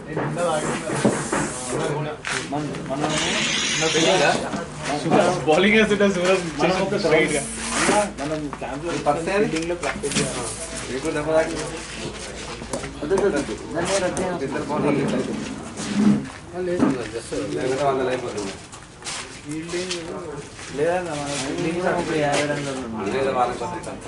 Bowling వేస్తుంటే Suraj straight గా మనం క్యాంప్ లో పర్స్ ఏది? బిల్డింగ్ లో ప్రాక్టీస్ చేయాలి రేపు దెబ్బ తాకి ఇద్దరు బాల్ లేకపోతే వాళ్ళ లైఫ్ లేదా మన బిల్డింగ్ లో ఒక యాభై రన్లు ఉంది. లేదా వాళ్ళకి వస్తాయి అంతే.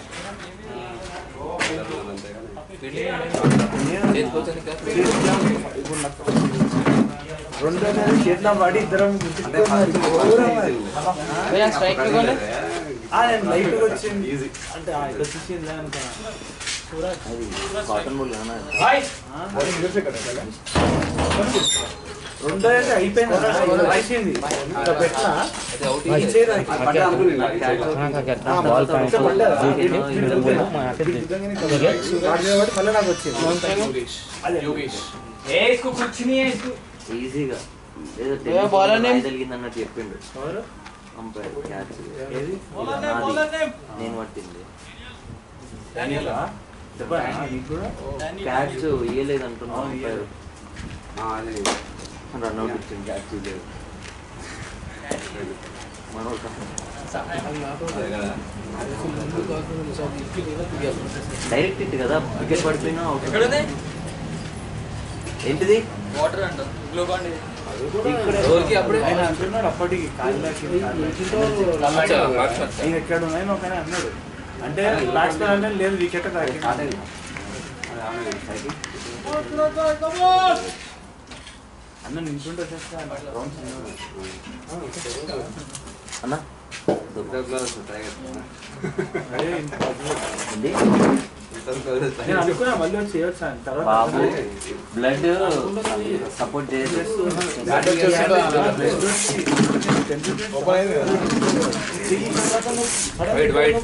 అంతేగాని ఇప్పుడు నాకు రెండో నెల చేతిలో పడి ఇద్దరం అంటే గుర్తుకున్నారు. ఫస్ట్ ఘోరం అది. స్ట్రైక్ ఆ, నేను లైట్ వచ్చింది అంటే ఆ, ఇట్లా చూసింది అనుకున్నా కాటన్ బుల్ రెండో అయితే అయిపోయింది అన్న. రాసింది ఇంకా పెట్టా ఇచ్చేది అది. పడ్డా అనుకున్నా ఆ, బాల్ ఇంకా పడ్డదా? ఇటు- ఇటు వెళ్తే. దిగ్గంగానే ఇంకా పడ్డది. వాడి మీద పడి మళ్ళీ నాకు వచ్చింది అదే. ఈజీగా ఏ bowler name? తెలిగింది అన్నట్టు చెప్పిండు ఎవరు? అంపైర్ క్యాచ్ ఏది? నేను పట్టింది చెప్పనా నీకు కూడా? క్యాచ్ ఇయ్యలేదు అంటున్నా అంపైర్ అది రన్అట్ ఇచ్చింది క్యాచ్ ఇయ్యలేదు మనోడు అదే కదా డైరెక్ట్ ఇట్ కదా వికెట్ పడిపోయినా out. ఏంటిది వాటర్ అంట గ్లోబాండ్ ఇక్కడే ఆయన అంటున్నాడు అప్పటికి కాళ్ళకి నేను ఎక్కడ ఉన్నాయని ఒక ఆయన అన్నాడు అంటే బ్యాట్స్మెన్ అంటే లేదు వికెట్ స్టార్ట్ అయింది అది ఆమె సైకిల్ అన్న నింటుంటే వచ్చేస్తా రౌండ్స్ అన్న ఇద్దరు గ్లోవ్స్ టైగర్ అదే ఇంత ఏంటి ఇద్దరు గ్లోవ్స్ నేను అనుకున్నా మళ్ళీ వచ్చి చేయొచ్చు అని తర్వాత బాబు బ్లడ్ సపోర్ట్ చేసి బ్యాట్ వచ్చేసి ఓపెన్ అయింది కదా Wait, wait.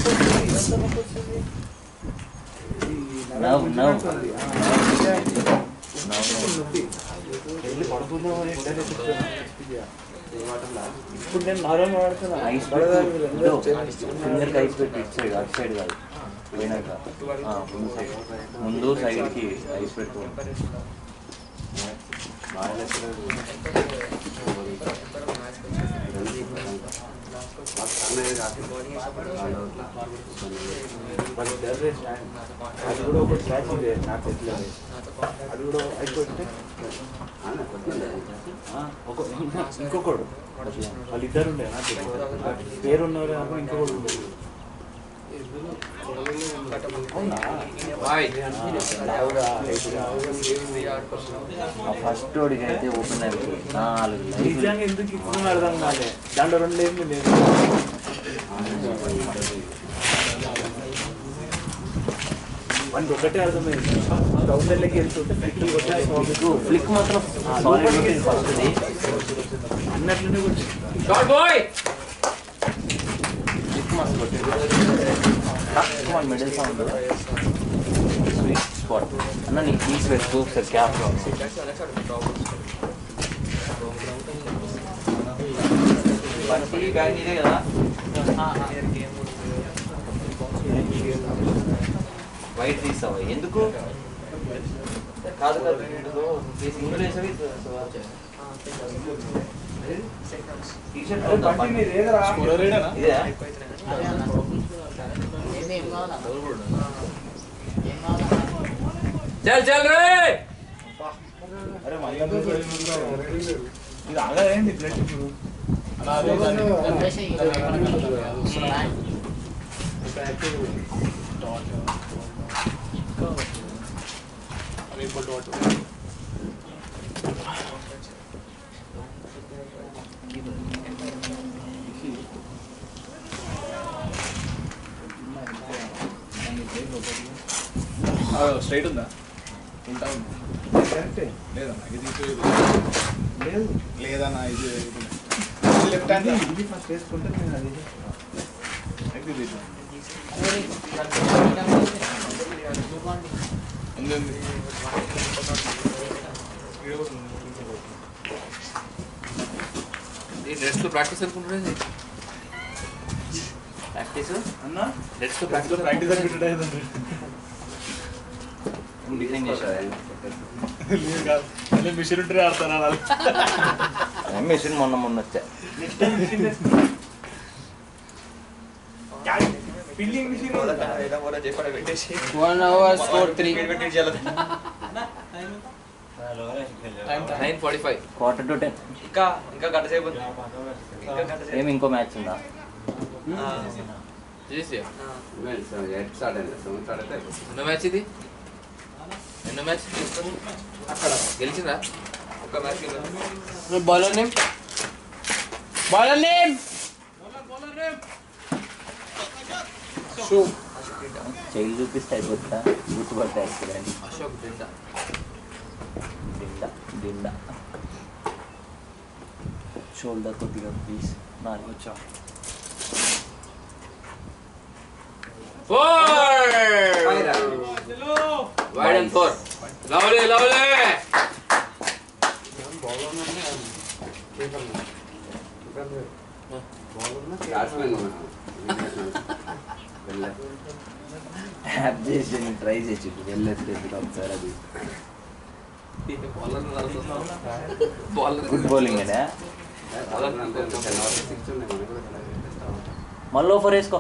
నవ్వు, నవ్వు. వెళ్ళి పడుకుందామని ఇంటర్నెట్ ఇప్పుడు నేను నార్మల్ వాడుతున్నా ఐస్ పడదారు వీళ్ళందరూ ఫింగర్ ఐస్ పెట్టి ఇటు సైడ్ అటు సైడ్ కాదు పోయినాక ఆ, ముందు సైడ్ ముందు సైడ్కి ఐస్ పెట్టు వాళ్ళిద్దరు race line. అది కూడా ఒక క్యాచ్ ఉంది నా చేతిలో అది కూడా అయిపోతే ఒక ఇంకొకడు వాళ్ళిద్దరు ఉండే నా చేతిలో పేరు ఉన్నారు కాక ఇంకొకడు ఉండే అవునా లావుగా, హైట్గా. ఫస్ట్ ఓడికి అయితే ఓపెన్ అయిపోయింది నాలుగు లైఫ్ నిజంగా ఎందుకు ఇస్తున్నాను అర్థం కాలే దాంట్లో రెండు ఏమి లేదు మనకి ఒకటే అర్థమైంది గ్రౌండ్లకి వెళ్తుంటే ఫ్లిక్లు కొట్టాలి ఫ్లిక్ మాత్రం సాలిడ్ కొట్టింది ఫస్ట్ది అన్నట్లనే కొట్టి షార్ట్ బాయ్ ఫ్లిక్ మస్తు కొట్టింది మిడిల్ సౌండ్ స్వీట్ స్పాట్ అన్న నీకు తీసి పెట్టుకో ఒకసారి క్యాప్ బట్టి బ్యాగ్ ఇదే కదా వైట్ తీసావా ఎందుకు కాదు కాదు ఇందులో వేసావి టీషర్ట్ బండి మీద ఏదరా స్కోరర్ రేడేనా ఇదే చల్ చల్ రే అరే మళ్ళీ ఇది ఆగదేంటి బ్లడ్ ఇప్పుడు అలా అదే దాన్ని- అవి ఇప్పుడు డాట్ స్ట్రైట్ ఉందా ఉంటా ఉంది కరెక్టే లేదన్నా ఇది ఇటు ఇది. లేదు లేదన్నా ఇది ఇది లెఫ్ట్ హ్యాండ్ ఇది ఫస్ట్ వేసుకుంటే నేను అది ఇది ఇది. ఉంది ఉంది నెక్స్ట్ ప్రాక్టీస్ అనుకుంటున్నాను ప్రాక్టీస్ అన్నా నెక్స్ట్ ప్రాక్టీస్ ప్రాక్టీస్ అని పెట్టాడు డిజైన్ చేసావా మిషన్ ఉంటే ఆడతాను అలా మెషిన్ మొన్న మొన్న వచ్చా one hour score three nine forty five quarter to ten ఇంకా ఇంకా గంట సేపు ఉంది. ఇంకా గంట సేపు ఏమి ఇంకో మ్యాచ్ ఉందా చేసి ఎయిట్ స్టార్ట్ అయింది సెవెన్ స్టార్ట్ అయితే అయిపోతుంది. ఎన్నో మ్యాచ్ ఇది ఎన్నో మ్యాచ్ అక్కడ గెలిచిందా ఒక్క మ్యాచ్ గెలవాలి. Bowler name bowler name child చూపిస్తే అయిపోతుందా గుర్తుపడతా యాక్సిడెంట్ అశోక్ బిందా దిండ దిండ షోల్డర్ కొద్దిగా ప్లీజ్ నాకు వచ్చా four wide and four lovely lovely batsmen ఉన్నాను. వెళ్ళా. ట్యాప్ చేసి ట్రై చేసి వెళ్ళేస్తే ఒకసారి అది బాలర్ గుడ్ బౌలింగ్ అనే బౌలర్ అంటే టెన్ అవర్స్ సిక్స్ ఉన్నాయి మనకి కూడా తెస్తాం. మళ్ళీ ఓఫర్ వేసుకో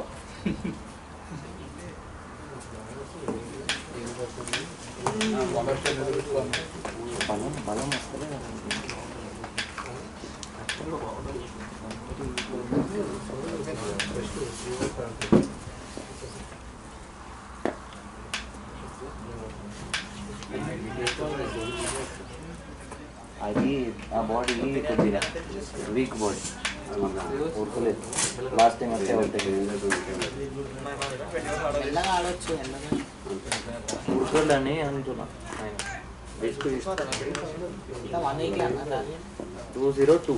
బలం బలం వస్తుంది అది ఆ బాడీ కొద్దిగా వీక్ బాడీ అది మన ఊరుకోలేదు లాస్ట్ టైం వచ్చే ఉంటాయి మెల్లగా ఆడొచ్చు మెల్లగా ఊరుకోలేని అంటున్నా ఆయన బెస్ట్ వన్ ఎయిటీ అన్నా టూ జీరో టూ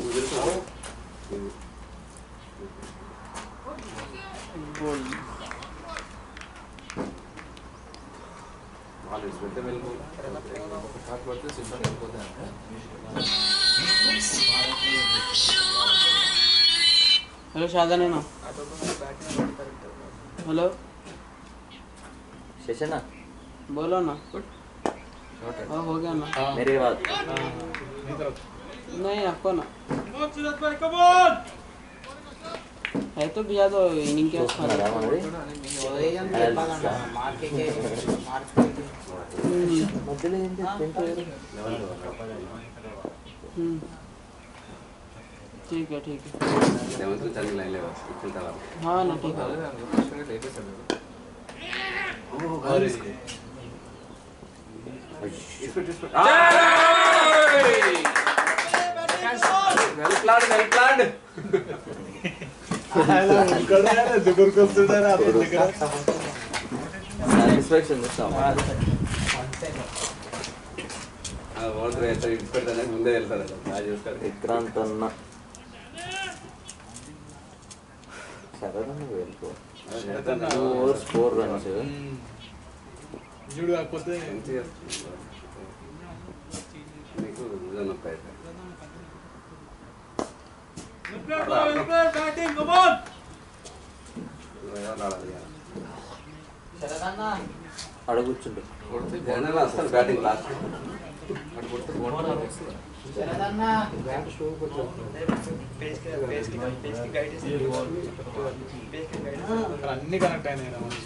వాళ్ళు ఇచ్చి పెడితే వెళ్ళిపో షాట్ పడితే సిక్స్ వెళ్ళిపోతాయి హలో షాదానేనా హలో శశన बोलो ना हाँ हो गया ना मेरे बाद नहीं आपको ना है तो भैया तो इनिंग के చూస్తున్నారా మనది మధ్యలో ఏం చేస్తారు हम्म। ठीक है ठीक है సెవెంత్ నుంచి అన్ని లైన్ లేవు ఇచ్చిన తర్వాత हाँ ना ठीक है వెల్ ప్లాన్ వెల్ ప్లాన్ దగ్గరకు వస్తుంటారా అతని దగ్గర సాటిస్ఫాక్షన్ ఇస్తాం ఓటర్ ఎంత ఇచ్చి పెడతానే ముందే వెళ్తారు బాగా చూస్తారు విక్రాంత్ అన్న సరే నువ్వు వెళ్ళిపో టూ ఓవర్స్ ఫోర్ రన్స్ చూడు కాకపోతే మంచిగా నీకు నిజం నొప్పి అయితే అడుగుచుండు కొడితే జనరల్ అసలు బ్యాటింగ్ లాస్ట్ అటు కొడితే బాగుంటుంది వస్తుంది అక్కడ అన్ని కనెక్ట్ అయినాయి రా మనిషి.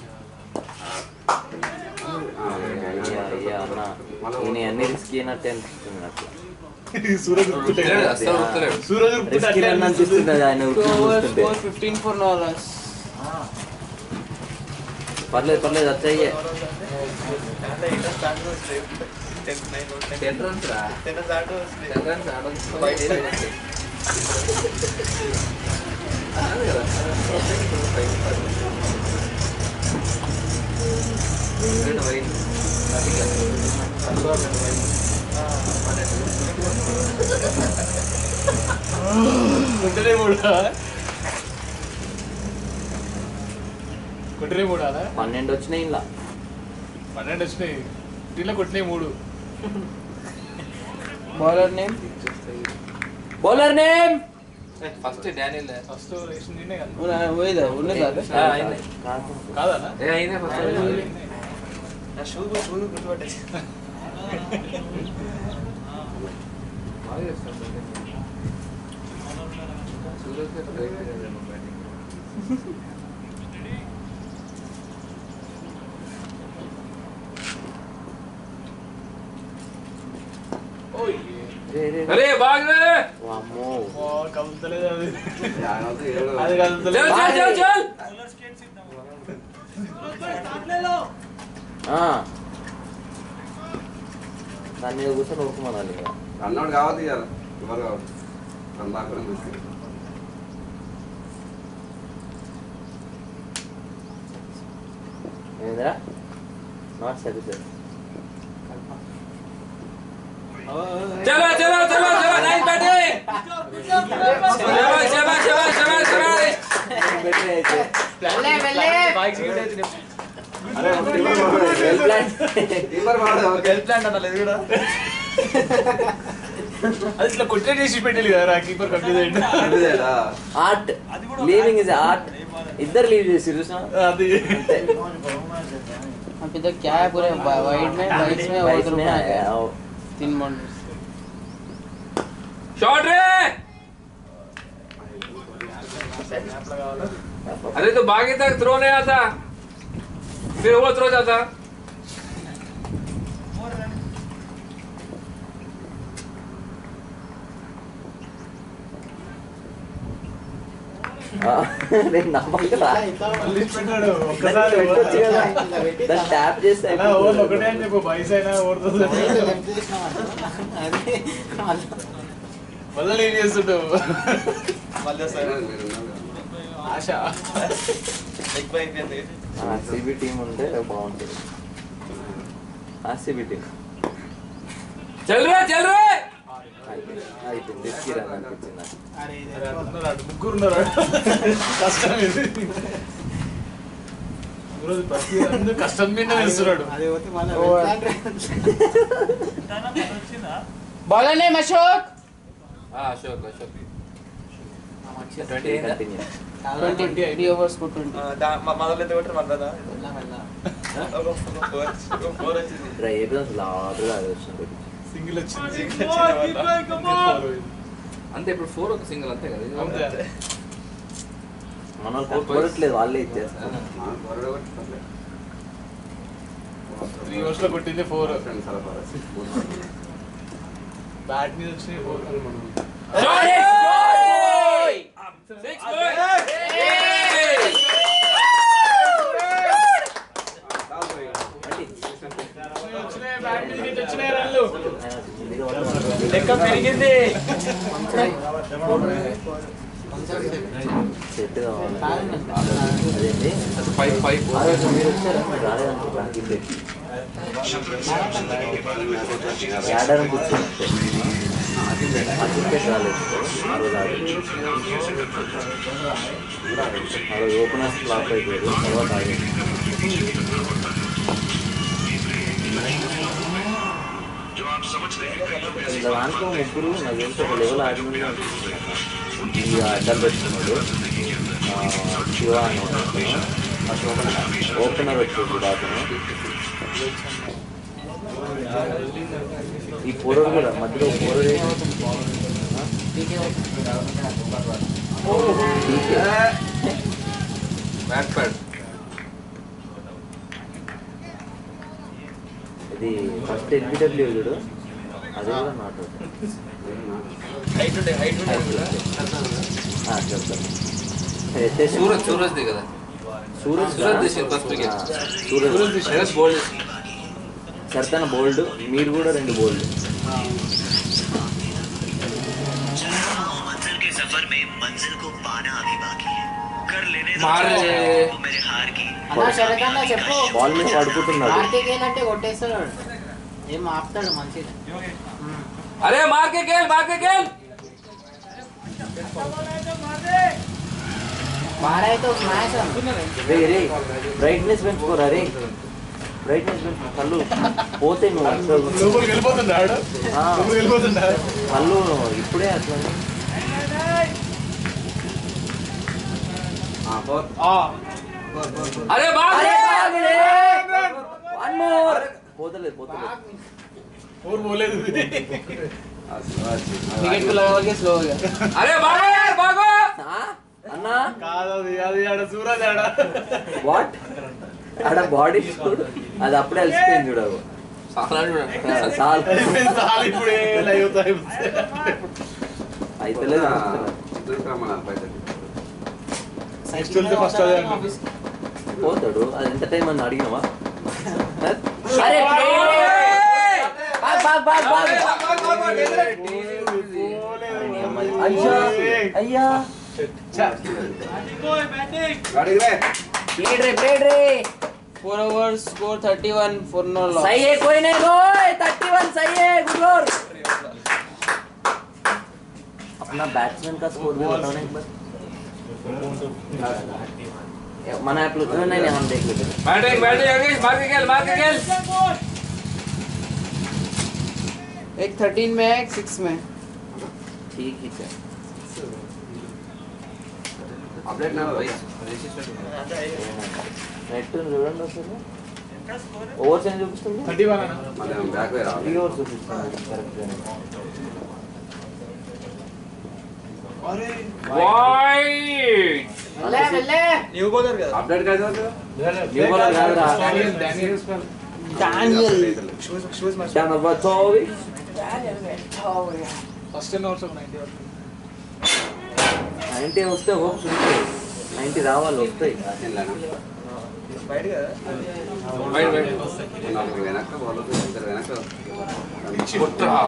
అయ్యా అయ్యా అన్న నేను అన్ని రిస్క్ అయినట్టు అనిపిస్తుంది నాకు సూరజ్ ఉరుకుతుంటే ఉరుకుతలేడు, అస్సలు ఉరుకుతలేడు. సూరజ్ ఉరుకుతుంటే రిస్క్ అట్లే అనిపిస్తుంది అది ఆయన टू ఉరికి ओवर చూస్తుంటే स्कोर 15 फॉर नो रन्स పర్లేదు పర్లేదు వచ్చాయ్యే టెన్ రన్స్ రా టెన్ రన్స్ ఆడొచ్చు కొట్టరే మూడా కొట్టరే మూడా పన్నెండు వచ్చినాయి ఇలా పన్నెండు వచ్చినాయి టీలో కొట్టినాయి మూడు bowler name bowler name first Daniel first రేషన్ నేనే కదా वो इधर उन्हें दादा కాదా ఏ అయినా ఫస్ట్ బాగా చేస్తాడు batting. సూరజ్ గారు strike చేయాలేమో batting. రే, రే, రే. అరే బాగ్ రే వామ్మో. కలుతలేదు అది జాగ్రత్త ఏడు. అది కలుతలేదు చల్ చల్ చల్ చల్ ఆ. దాని మీద కూర్చొని ఊరుకోమనాలి ఇక. అన్నోడు కావద్దు ఇవాళ ఎవరు కావద్దు నన్ను దాకా తీసుకెళ్ళి ఏందిరా నాట్ సాటిస్ఫైడ్ చలో చలో చలో చలో నైస్ బ్యాటింగ్ శబాష్ శబాష్ శబాష్ శబాష్ శబాష్ అరే టీమర్ బాగుంది. టీమర్ బాగుంది. అది ఇట్లా కొట్టే చేసి పెట్టాలి కదా కీపర్ కంప్లీట్ అయ్యింది అదేరా? ఆర్ట్ లీవింగ్ ఇస్ ఆర్ట్ ఇద్దరు లీవ్ చేసి చూసిన అది అంతే अभी तक क्या है पूरे वाइड में वाइड में और Right उधर में में आया, आओ। तीन बाउंड्रीज शॉट रे अरे तो बागी तक थ्रो नहीं आता फिर वो थ्रो जाता ఆ, నేను నమ్మకరా మళ్ళీ పెట్టాడు ఒక్కసారి పెట్టొచ్చు కదా దాన్ని ట్యాప్ చేస్తే అలా ఓవర్ ఒకటే అని చెప్పు బైస్ అయినా ఓడుతుంది మళ్ళీ ఏం చేస్తుంటావు మీరు ఉన్నారు. ఆశ ఆర్సీబీ టీం ఉంటే బాగుంటుంది ఆర్సీబీ టీం चल रहे चल रहे అయిపోయింది రిస్కీ రన్ అనిపించింది నాకు. అరే, అటున్నారు, అటు ముగ్గురు ఉన్నారు కష్టం ఇది ఈరోజు ప్రతి అందరూ కష్టం మీద వేస్తున్నాడు बॉलर नेम अशोक हाँ Ashok Ashok continue twenty three overs को ट्वेंटी ట్రై అయిపోయింది లాగా అది వచ్చింది సింగిల్ వచ్చింది అంతే ఇప్పుడు ఫోర్ ఒక సింగిల్ అంతే కదా ఇది అంతే మన వాళ్ళు కష్టపడట్లేదు వాళ్ళే ఇచ్చేస్తారు మా బొరడు కొట్టి పర్లేదు. త్రీ ఓవర్స్ లో కొట్టింది ఫోర్ ఫ్రెండ్స్ సరఫరా. బ్యాట్ మీద వచ్చినాయి ఫోర్ Six boy! చాలు పోయి. వచ్చినాయి బ్యాట్ మీద వచ్చినాయి రన్లు లెక్క పెరిగింది సెట్ కావాలి అదేంటి ఫైవ్ ఫైవ్ ఆ రోజు మీరు వచ్చారా మీరు రాలేదనుకుంటా కింద యాడర్ కూర్చున్నట్టే ఆ క్రికెట్ రాలేదు ఆ రోజు ఆడింది. ఆ రోజు ఓపెనర్స్ ఫ్లాప్ అయిపోయారు తర్వాత ఆడింది ఇలా దాంట్లో ముగ్గురు నాకు తెలిసి ఒక లెవెల్ ఆడింది అనిపిస్తుంది ఈ అడ్డం పెట్టుకున్నాడు ఆ, శివ అనే అతను. ఓపెనర్ వచ్చేది అతను ఈ పోరడు కూడా మధ్యలో పోరడు బ్యాక్ ప్యాడ్ ఇది ఫస్ట్ ఎల్బిడబ్ల్యూ చూడు అది కూడా నాట్ హైట్ ఉండే హైట్ ఉండే చెప్తాను ఎత్తేసి సూరజ్ సూరజ్ ది కదా సూరజ్ సూరజ్ తీసిండు first wicket. సూరజ్ సూరజ్ బోల్డ్ సర్తన బోల్డ్ మీరు కూడా రెండు బోల్డ్ मंजिल के सफर में मंजिल को पाना अभी बाकी है कर लेने दो मार जो ले। वो मेरे हार की అన్న శరత్ అన్న చెప్పు బాల్ మీద పడుకుంటున్నాడు కార్తీకేయన్ అంటే కొట్టేస్తాడు ఏం ఆపుతాడు మంచిగా అరే మార్ के खेल मार के खेल బాగా అయితే మ్యాచ్ రే రే బ్రైట్నెస్ పెంచుకోరా రే బ్రైట్నెస్ పెంచుకో కళ్ళు పోతే నువ్వు అసలు లోపలికి వెళ్ళిపోతున్నాడు ఆ. లోపలికి వెళ్ళిపోతున్నాడు కళ్ళు ఇప్పుడే అట్లా ఆ, ఫోర్. అరే బాగ్ వన్ మోర్ పోతలేదు పోతలేదు ఊరు పోలేదు विकेट को लगा के स्लो हो गया అరే బాగా యార్ బాగా అన్నా కాదు అది అది ఆడ సూరజ్ ఆడ వాట్ ఆడ బాడీ అది అప్పుడే అలసిపోయింది చూడవు చాలా చూడండి. చాలు చాలు ఇప్పుడే లైవ్ అయితే రమ్మన్నారు పైసలు నెక్స్ట్ వెళ్తే ఫస్ట్ అదే అన్నా. పోతాడు అది ఎంత టైం అని అడిగినావా अरे भाग भाग भाग भाग అయ్యా అయ్యా వాడికి రే प्लेड रे प्लेड रे four overs score 31 four no loss సही है कोई नहीं कोई थर्टी वन सही है गुड स्कोर अपना बैट्समैन का स्कोर भी बताओ ना एक बार మన యాప్ లో नहीं नहीं हम देख लेते हैं బ్యాటింగ్ బ్యాటింగ్ యోగేష్ మార్క్ గెల్ మార్క్ గెల్ एक 13 में है एक 6 में ठीक ही है అప్డేట్ నా భయ్ నెట్ చూడండి అసలు ఓవర్స్ అని చూపిస్తుంది థర్టీ వన్ అన్న మళ్ళీ బ్యాక్ వే త్రీ రావాలి ఓవర్స్ చూపిస్తుంది కరెక్ట్ వైట్ ले ले అప్డేట్ కాదు న్యూ బౌలర్ కాదురా डैनियल చాలా బచావి ఫస్ట్ టెన్ అవర్స్ ఒక నైన్టీ వరకు నైన్టీ వస్తే హోప్స్ ఉంటాయి నైన్టీ రావాలి వస్తాయి వైట్ వైట్ నాలుగు వెనక వాళ్ళు ఇద్దరు వెనక కొట్టరా